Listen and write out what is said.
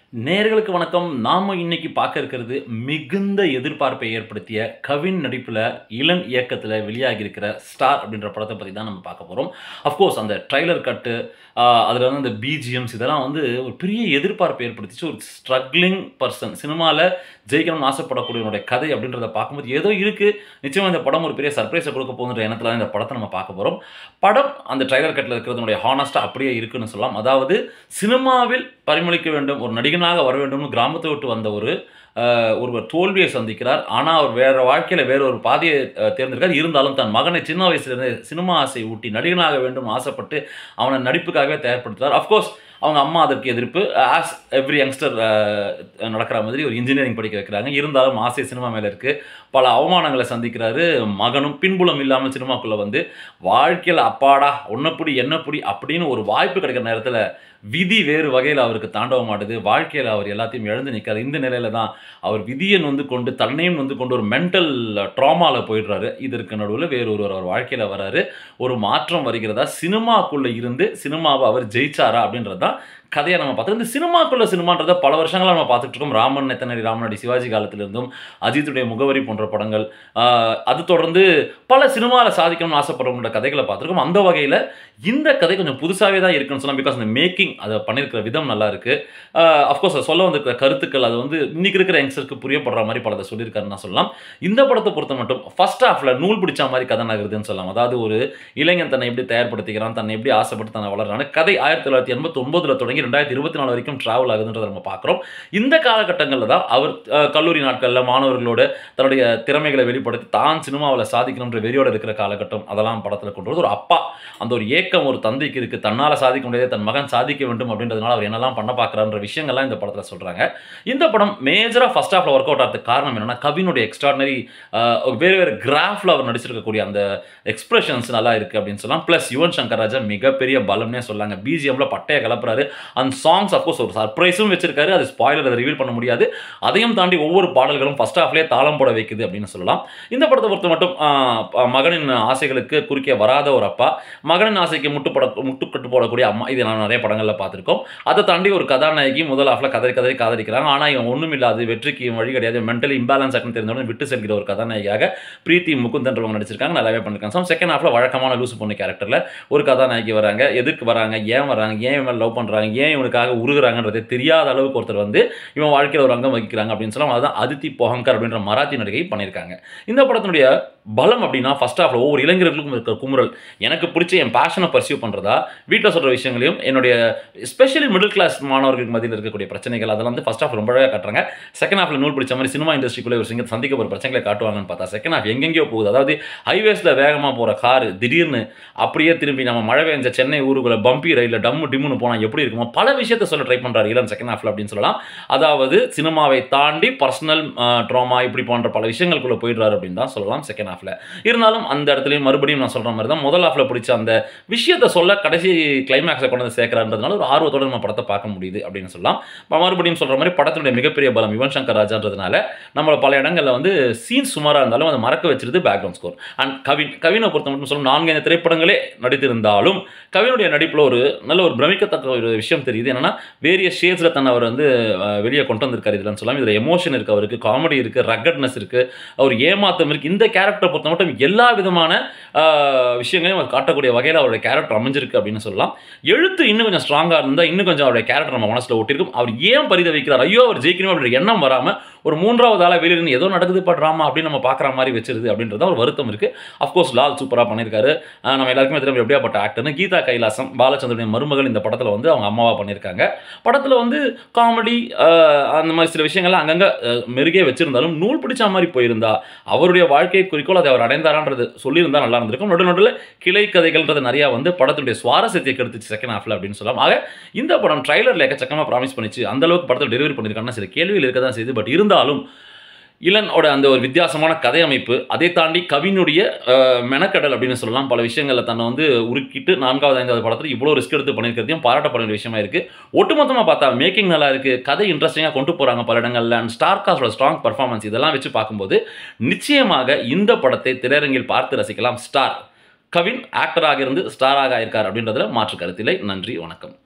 நேயர்களுக்கு வணக்கம் நாம இன்னைக்கு பார்க்க இருக்கிறது மிகுந்த எதிர்பார்ப்பை ஏற்படுத்திய கவின் நடிப்பில் இளன் இயக்கத்தில் வெளியாகி இருக்கிற ஸ்டார் அப்படின்ற படத்தை பற்றி தான் நம்ம பார்க்க போகிறோம் அஃப்கோர்ஸ் அந்த ட்ரைலர் கட்டு அதில் வந்து அந்த பிஜிஎம்ஸ் இதெல்லாம் வந்து ஒரு பெரிய எதிர்பார்ப்பை ஏற்படுத்திச்சு ஒரு ஸ்ட்ரகிளிங் பர்சன் சினிமாவில் ஜெயிக்கணும்னு ஆசைப்படக்கூடியவனுடைய கதை அப்படின்றத பார்க்கும்போது ஏதோ இருக்குது நிச்சயமாக இந்த படம் ஒரு பெரிய சர்ப்ரைஸை கொடுக்க போகுன்ற எண்ணத்தில் தான் இந்த படத்தை நம்ம பார்க்க போகிறோம் படம் அந்த ட்ரைலர் கட்டில் இருக்கிறதுனுடைய ஹானஸ்ட்டாக அப்படியே இருக்குன்னு சொல்லலாம் அதாவது சினிமாவில் பரிமளிக்க வேண்டும் ஒரு நடிகனாக வர வேண்டும்னு கிராமத்தை விட்டு வந்த ஒரு அஹ், ஒருவர் தோல்வியை சந்திக்கிறார் ஆனால் அவர் வேற வாழ்க்கையில் வேற ஒரு பாதையை அஹ், தேர்ந்தெடுக்கார் இருந்தாலும் தன் மகனை சின்ன வயசுலேருந்து சினிமா ஆசை ஊட்டி நடிகனாக வேண்டும் ஆசைப்பட்டு அவனை நடிப்புக்காகவே தயார்படுத்துகிறார் அஃப்கோர்ஸ் அவங்க அம்மா அதற்கு எதிர்ப்பு ஆஸ் எவ்ரி யங்ஸ்டர் நடக்கிற மாதிரி ஒரு இன்ஜினியரிங் படிக்க வைக்கிறாங்க இருந்தாலும் ஆசை சினிமா மேலே இருக்குது பல அவமானங்களை சந்திக்கிறாரு மகனும் பின்புலம் இல்லாமல் சினிமாக்குள்ளே வந்து வாழ்க்கையில் அப்பாடா ஒன்னப்புடி என்னப்புடி அப்படின்னு ஒரு வாய்ப்பு கிடைக்கிற நேரத்தில் விதி வேறு வகையில் அவருக்கு தாண்டவம் ஆடுது வாழ்க்கையில் அவர் எல்லாத்தையும் இழந்து நிற்கிறார் இந்த நிலையில தான் அவர் விதியை வந்து கொண்டு தன்னையும் வந்து கொண்டு ஒரு மென்டல் ட்ராமாவில் போயிடுறாரு இதற்கு நடுவில் வேறு ஒருவர் அவர் வாழ்க்கையில் வராரு ஒரு மாற்றம் வருகிறதா சினிமாக்குள்ளே இருந்து சினிமாவை அவர் ஜெயிச்சாரா அப்படின்றது தான் கதையை நம்ம பார்த்தோம் இந்த சினிமாக்குள்ள சினிமான்றதை பல வருஷங்களா நம்ம பார்த்துட்டு இருக்கோம் ராமன் நெத்தனடி ராமனடி சிவாஜி காலத்திலிருந்தும் அஜித்துடைய முகவரி போன்ற படங்கள் ஆஹ், அது தொடர்ந்து பல சினிமாவில் சாதிக்கணும்னு ஆசைப்படுறவங்களோட கதைகளை பார்த்துருக்கோம் அந்த வகையில் இந்த கதை கொஞ்சம் புதுசாகவே தான் இருக்குன்னு சொல்லலாம் பிகாஸ் அந்த மேக்கிங் அதை பண்ணியிருக்கிற விதம் நல்லா இருக்கு அஃப்கோர்ஸ் சொல்ல வந்திருக்கிற கருத்துக்கள் அது வந்து இன்னைக்கு இருக்கிற யங்ஸ்டருக்கு புரியப்படுற மாதிரி பலதை சொல்லியிருக்காருன்னு நான் சொல்லலாம் இந்த படத்தை பொறுத்த மட்டும் ஃபர்ஸ்ட் ஹாஃப்ல நூல் பிடிச்ச மாதிரி கதை நகருதுன்னு சொல்லலாம் அதாவது ஒரு இளைஞன் தன்னை எப்படி தயார்படுத்திக்கிறான் தன்னை எப்படி ஆசைப்பட்டு தன்னை வளர்றான் கதை ஆயிரத்தி தொள்ளாயிரத்தி எண்பத்தி ஒன்பதுல தொடங்கி ரெண்டாயிரத்தி இருபத்தி நாலு வரைக்கும் டிராவல் ஆகுதுன்றதை நம்ம பார்க்குறோம் இந்த காலகட்டங்களில் தான் அவர் அஹ், கல்லூரி நாட்களில் மாணவர்களோட தன்னுடைய திறமைகளை வெளிப்படுத்தி தான் சினிமாவில் சாதிக்கணுன்ற வெறியோட இருக்கிற காலகட்டம் அதெல்லாம் படத்தில் கொண்டு வருது ஒரு அப்பா அந்த ஒரு ஏக்கம் ஒரு தந்தைக்கு இருக்குது தன்னால் சாதிக்க முடியாது தன் மகன் சாதிக்க வேண்டும் அப்படின்றதுனால அவர் என்னெல்லாம் பண்ண பார்க்குறான்ற விஷயங்கள்லாம் இந்த படத்தில் சொல்கிறாங்க இந்த படம் மேஜராக ஃபர்ஸ்ட் ஹாஃபில் ஒர்க் அவுட் ஆகிறதுக்கு காரணம் என்னன்னா கவினுடைய எக்ஸ்ட்ராடனரி வேறு வேறு கிராஃபில் அவர் நடிச்சிருக்கக்கூடிய அந்த எக்ஸ்பிரஷன்ஸ் நல்லா இருக்குது அப்படின்னு சொல்லலாம் ப்ளஸ் யுவன் சங்கர் ராஜா மிகப்பெரிய பலம்னே சொல்லாங்க பிஜிஎம்ல பட்டையை கலப்புறாரு அந்த சாங்ஸ் அஃப்கோர்ஸ் ஒரு சர்ப்ரைஸும் வச்சிருக்காரு அது ஸ்பாயிலர் அதை ரிவீல் பண்ண முடியாது அதையும் தாண்டி ஒவ்வொரு பாடல்களும் ஃபர்ஸ்ட் ஹாஃப்லேயே தாளம் போட வைக்குது அப்படின்னு சொல்லலாம் இந்த படத்தை பொறுத்த மட்டும் ஆஹ், ப- மகனின் ஆசைகளுக்கு குறுக்கே வராத ஒரு அப்பா மகனின் ஆசைக்கு முட்டுப்பட முட்டுக்கட்டு போடக்கூடிய அம்மா இது நான் நிறைய படங்களில் பார்த்துருக்கோம் அதை தாண்டி ஒரு கதாநாயகி முதல் ஹாஃபில் கதறி கதறி காதலிக்கிறாங்க ஆனால் இவன் ஒன்றும் இல்லாது வெற்றிக்கு இவன் வழி கிடையாது மென்டலி இம்பேலன்ஸ் ஆக்குன்னு தெரிஞ்சவன விட்டு செல்கிற ஒரு கதாநாயகியாக பிரீத்தி முகுந்தன்றவங்க நடிச்சிருக்காங்க நல்லாவே பண்ணிருக்காங்க செகண்ட் ஹாஃபில் வழக்கமான லூசு பொண்ணு கேரக்டரில் ஒரு கதாநாயகி வராங்க எதுக்கு வராங்க ஏன் வராங்க ஏன் இவன் லவ் பண்ணுறாங்க ஏன் இவனுக்காக உருகுறாங்கன்றது தெரியாத அளவுக்கு ஒருத்தர் வந்து இவன் வாழ்க்கையில் ஒரு அங்கம் வகிக்கிறாங்க அப்படின்னு சொல்லலாம் அதுதான் அதித்தி போகங்கர் அப்படின்ற மராத்தி நடிகை பண்ணியிருக்காங்க இந்த படத்தினுடைய பலம் அப்படின்னா ஃபர்ஸ்ட் ஹாஃப்ல ஒவ்வொரு இளைஞர்களுக்கும் இருக்கிற குமுறல் எனக்கு பிடிச்ச என் பேஷனை பர்சியூ பண்ணுறதா வீட்டில் சொல்கிற விஷயங்களையும் என்னுடைய ஸ்பெஷலி மிடில் கிளாஸ் மாணவர்களுக்கு மத்தியில் இருக்கக்கூடிய பிரச்சனைகள் அதெல்லாம் வந்து ஃபர்ஸ்ட் ஹாஃப் ரொம்ப அழகாக காட்டுறாங்க செகண்ட் ஹாஃப்ல நூல் பிடிச்ச மாதிரி சினிமா இண்டஸ்ட்ரிக்குள்ளே ஒரு சிங்க சந்திக்க போகிற பிரச்சனைகளை காட்டுவாங்கன்னு பார்த்தா செகண்ட் ஹாஃப் எங்கெங்கேயோ போகுது அதாவது ஹைவேஸில் வேகமாக போகிற கார் திடீர்னு அப்படியே திரும்பி நம்ம மழை பெஞ்ச சென்னை ஊருக்குள்ள பம்பி ரயிலில் டம்மு டிம்முன்னு போனால் எப்படி இருக்குமோ பல விஷயத்தை சொல்ல ட்ரை பண்ணுறாரு இளன் செகண்ட் ஹாஃப்ல அப்படின்னு சொல்லலாம் அதாவது சினிமாவை தாண்டி பர்சனல் ட்ராமா இப்படி போன்ற பல விஷயங்களுக்குள்ள போயிடுறாரு அப்படின்னு தான் சொல்லலாம் செகண்ட் ஹாஃப்ல இருந்தாலும் அந்த இடத்துலையும் மறுபடியும் நான் சொல்ற மாதிரி தான் முதல் ஹாஃப்ல பிடிச்ச அந்த விஷயத்தை சொல்ல கடைசி கிளைமேக்ஸை கொண்டு வந்து சேர்க்கிறான்றதுனால ஒரு ஆர்வத்தோட நம்ம படத்தை பார்க்க முடியுது அப்படின்னு சொல்லலாம் இப்ப மறுபடியும் சொல்ற மாதிரி படத்தினுடைய மிகப்பெரிய பலம் யுவன் சங்கர் ராஜான்றதுனால நம்மள பல இடங்களில் வந்து சீன் சுமாராக இருந்தாலும் அதை மறக்க வச்சிருது பேக்ரவுண்ட் ஸ்கோர் அண்ட் கவின் கவினை பொறுத்த மட்டும் சொல்லும் நான்கு ஐந்து திரைப்படங்களே நடித்திருந்தாலும் கவினுடைய நடிப்பில் ஒரு நல்ல ஒரு பிரமிக்கத்தக்க ஒரு விஷயம் தெரியுது என்னன்னா வேரியஸ் ஷேட்ஸில் தன்னை அவர் வந்து அஹ், வெளியே கொண்டு வந்திருக்காரு இதுலன்னு சொல்லலாம் இதில் எமோஷன் இருக்குது அவருக்கு காமெடி இருக்குது ரக்கட்னஸ் இருக்குது அவர் ஏமாத்தம் இருக்குது இந்த கேரக்டரை பொறுத்த மட்டும் எல்லா விதமான ஆஹ், விஷயங்களையும் அவர் காட்டக்கூடிய வகையில் அவருடைய கேரக்டர் அமைஞ்சிருக்கு அப்படின்னு சொல்லலாம் எழுத்து இன்னும் கொஞ்சம் ஸ்ட்ராங்காக இருந்தால் இன்னும் கொஞ்சம் அவருடைய கேரக்டர் நம்ம மனசில் ஒட்டிருக்கும் அவர் ஏன் பரிதவிக்கிறார் ஐயோ அவர் ஜெயிக்கணும் அப்படின்ற எண்ணம் வராமல் ஒரு மூன்றாவது ஆளாக வெளியில் இருந்து ஏதோ நடக்குது ட்ராமா அப்படின்னு நம்ம பார்க்குற மாதிரி வச்சிருது அப்படின்றது ஒரு வருத்தம் இருக்குது அஃப்கோர்ஸ் லால் சூப்பராக பண்ணியிருக்காரு ஆஹ், நம்ம எல்லாருக்குமே தெரியும் எப்படியாப்பட்ட ஆக்டர்னு கீதா கைலாசம் பாலச்சந்திரனுடைய மருமகள் இந்த படத்தில் வந்து அவங்க அம்மாவாக பண்ணியிருக்காங்க படத்தில் வந்து காமெடி அந்த மாதிரி சில விஷயங்கள்லாம் அங்கங்கே மெருகே வச்சிருந்தாலும் நூல் பிடிச்ச மாதிரி போயிருந்தா அவருடைய வாழ்க்கை குறிக்கோள் அதை அவர் அடைந்தாரான்றது சொல்லியிருந்தா நல்லா இருந்திருக்கும் நடு நடுவில் கிளை கதைகள்ன்றது நிறையா வந்து படத்துடைய சுவாரஸ்யத்தை கெடுத்துச்சு செகண்ட் ஹாஃபில் அப்படின்னு சொல்லலாம் ஆக இந்த படம் ட்ரைலரில் எக்கச்சக்கமாக ப்ராமிஸ் பண்ணிச்சு அந்த அளவுக்கு படத்தில் டெலிவரி பண்ணியிருக்காங்கன்னா சில கேள்விகள் இருக்க தான் செய்யுது பட் இருந்தாலும் இளனோட அந்த ஒரு வித்தியாசமான கதை அமைப்பு அதை தாண்டி கவினுடைய அஹ், மெனக்கடல் அப்படின்னு சொல்லலாம் பல விஷயங்களில் தன்னை வந்து உருக்கிட்டு நான்காவது ஐந்தாவது படத்தில் இவ்வளோ ரிஸ்க் எடுத்து பண்ணியிருக்கிறதையும் பாராட்டப்பட வேண்டிய விஷயமா இருக்கு ஒட்டுமொத்தமாக பார்த்தா மேக்கிங் நல்லா இருக்கு கதை இன்ட்ரெஸ்டிங்காக கொண்டு போகிறாங்க பல இடங்கள்ல அண்ட் ஸ்டார் காஸ்டோட ஸ்ட்ராங் பர்ஃபார்மன்ஸ் இதெல்லாம் வச்சு பார்க்கும்போது நிச்சயமாக இந்த படத்தை திரையரங்கில் பார்த்து ரசிக்கலாம் ஸ்டார் கவின் ஆக்டராக இருந்து ஸ்டாராக இருக்கார் அப்படின்றதுல மாற்று கருத்தில்லை நன்றி வணக்கம்